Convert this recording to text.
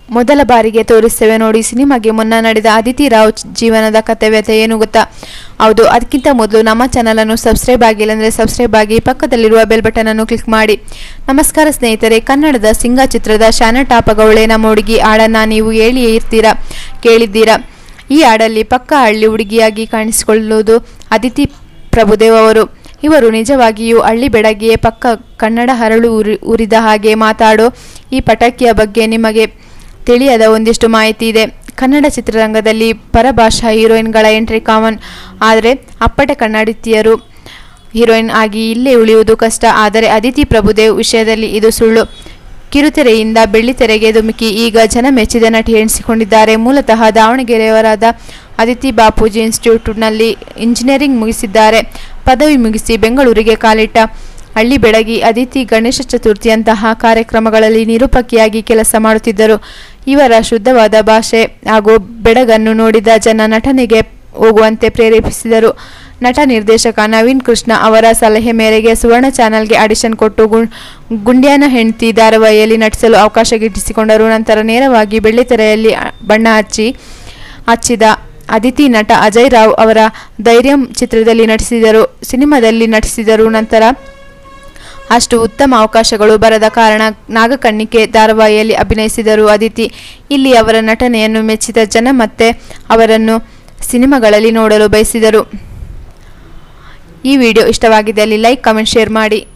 ಮೊದಲ ಬಾರಿಗೆ ತೋರಿಸ್ತೇವೆ ನೋಡಿ ಸಿನಿಮಾಗೆ ಮುನ್ನ ನಡೆದ ಅದಿತಿ ರಾವ್ ಜೀವನದ ಕಥೆ ವ್ಯಥೆ ಏನು ಗೊತ್ತಾ ಹೌದು ಅದಕ್ಕಿಂತ ಮೊದಲು ನಮ್ಮ ಚಾನಲನ್ನು ಸಬ್ಸ್ಕ್ರೈಬ್ ಆಗಿಲ್ಲ ಅಂದರೆ ಸಬ್ಸ್ಕ್ರೈಬ್ ಆಗಿ ಪಕ್ಕದಲ್ಲಿರುವ ಬೆಲ್ ಬಟನ್ ಅನ್ನು ಕ್ಲಿಕ್ ಮಾಡಿ ನಮಸ್ಕಾರ ಸ್ನೇಹಿತರೆ ಕನ್ನಡದ ಸಿಂಗ ಚಿತ್ರದ ಶಾನ ಟಾಪಗೌಳೆ ನಮ್ಮ ಹುಡುಗಿ ಹಾಡನ್ನ ನೀವು ಹೇಳಿಯೇ ಇರ್ತೀರಾ ಕೇಳಿದ್ದೀರಾ ಈ ಹಾಡಲ್ಲಿ ಪಕ್ಕ ಹಳ್ಳಿ ಹುಡುಗಿಯಾಗಿ ಕಾಣಿಸಿಕೊಳ್ಳುವುದು ಅದಿತಿ ಪ್ರಭುದೇವ್ ಅವರು ಇವರು ನಿಜವಾಗಿಯೂ ಹಳ್ಳಿ ಬೆಡಗಿಯೇ ಪಕ್ಕ ಕನ್ನಡ ಹರಳು ಉರಿ ಉರಿದ ಹಾಗೆ ಮಾತಾಡೋ ಈ ಪಟಾಕಿಯ ಬಗ್ಗೆ ನಿಮಗೆ ತಿಳಿಯದ ಒಂದಿಷ್ಟು ಮಾಹಿತಿ ಇದೆ ಕನ್ನಡ ಚಿತ್ರರಂಗದಲ್ಲಿ ಪರಭಾಷಾ ಹೀರೋಯಿನ್ಗಳ ಎಂಟ್ರಿ ಕಾಮನ್ ಆದರೆ ಅಪ್ಪಟ ಕನ್ನಡತಿಯರು ಹೀರೋಯಿನ್ ಆಗಿ ಇಲ್ಲೇ ಉಳಿಯುವುದು ಕಷ್ಟ ಆದರೆ ಅದಿತಿ ಪ್ರಭುದೇವ್ ವಿಷಯದಲ್ಲಿ ಇದು ಸುಳ್ಳು ಕಿರುತೆರೆಯಿಂದ ಬೆಳ್ಳಿತೆರೆಗೆ ಧುಮುಕಿ ಈಗ ಜನ ಮೆಚ್ಚಿದ ನಟಿ ಎನಿಸಿಕೊಂಡಿದ್ದಾರೆ ಮೂಲತಃ ದಾವಣಗೆರೆಯವರಾದ ಅದಿತಿ ಬಾಪೂಜಿ ಇನ್ಸ್ಟಿಟ್ಯೂಟ್ನಲ್ಲಿ ಇಂಜಿನಿಯರಿಂಗ್ ಮುಗಿಸಿದ್ದಾರೆ ಪದವಿ ಮುಗಿಸಿ ಬೆಂಗಳೂರಿಗೆ ಕಾಲಿಟ್ಟ ಹಳ್ಳಿ ಬೆಳಗಿ ಅದಿತಿ ಗಣೇಶ ಚತುರ್ಥಿಯಂತಹ ಕಾರ್ಯಕ್ರಮಗಳಲ್ಲಿ ನಿರೂಪಕಿಯಾಗಿ ಕೆಲಸ ಮಾಡುತ್ತಿದ್ದರು ಇವರ ಶುದ್ಧವಾದ ಭಾಷೆ ಹಾಗೂ ಬೆಡಗನ್ನು ನೋಡಿದ ಜನ ನಟನೆಗೆ ಹೋಗುವಂತೆ ಪ್ರೇರೇಪಿಸಿದರು ನಟ ನಿರ್ದೇಶಕ ನವೀನ್ ಕೃಷ್ಣ ಅವರ ಸಲಹೆ ಮೇರೆಗೆ ಸುವರ್ಣ ಚಾನೆಲ್ಗೆ ಆಡಿಷನ್ ಕೊಟ್ಟು ಗುಂ ಗುಂಡ್ಯಾನ ಹೆಂಡತಿ ಧಾರಾವಾಹಿಯಲ್ಲಿ ನಟಿಸಲು ಅವಕಾಶ ಗಿಟ್ಟಿಸಿಕೊಂಡರು ನಂತರ ನೇರವಾಗಿ ಬೆಳ್ಳಿತೆರೆಯಲ್ಲಿ ಅ- ಬಣ್ಣ ಹಚ್ಚಿ ಹಚ್ಚಿದ ಅದಿತಿ ನಟ ಅಜಯ್ ರಾವ್ ಅವರ ಧೈರ್ಯಂ ಚಿತ್ರದಲ್ಲಿ ನಟಿಸಿದರು ಸಿನಿಮಾದಲ್ಲಿ ನಟಿಸಿದರು ನಂತರ ಅಷ್ಟು ಉತ್ತಮ ಅವಕಾಶಗಳು ಬರದ ಕಾರಣ ನಾಗಕಣ್ಣಿಕೆ ಧಾರಾವಾಹಿಯಲ್ಲಿ ಅಭಿನಯಿಸಿದರು ಅದಿತಿ ಇಲ್ಲಿ ಅವರ ನಟನೆಯನ್ನು ಮೆಚ್ಚಿದ ಜನ ಮತ್ತೆ ಅವರನ್ನು ಸಿನಿಮಾಗಳಲ್ಲಿ ನೋಡಲು ಬಯಸಿದರು ಈ ವಿಡಿಯೋ ಇಷ್ಟವಾಗಿದ್ದಲ್ಲಿ ಲೈಕ್ ಕಮೆಂಟ್ ಶೇರ್ ಮಾಡಿ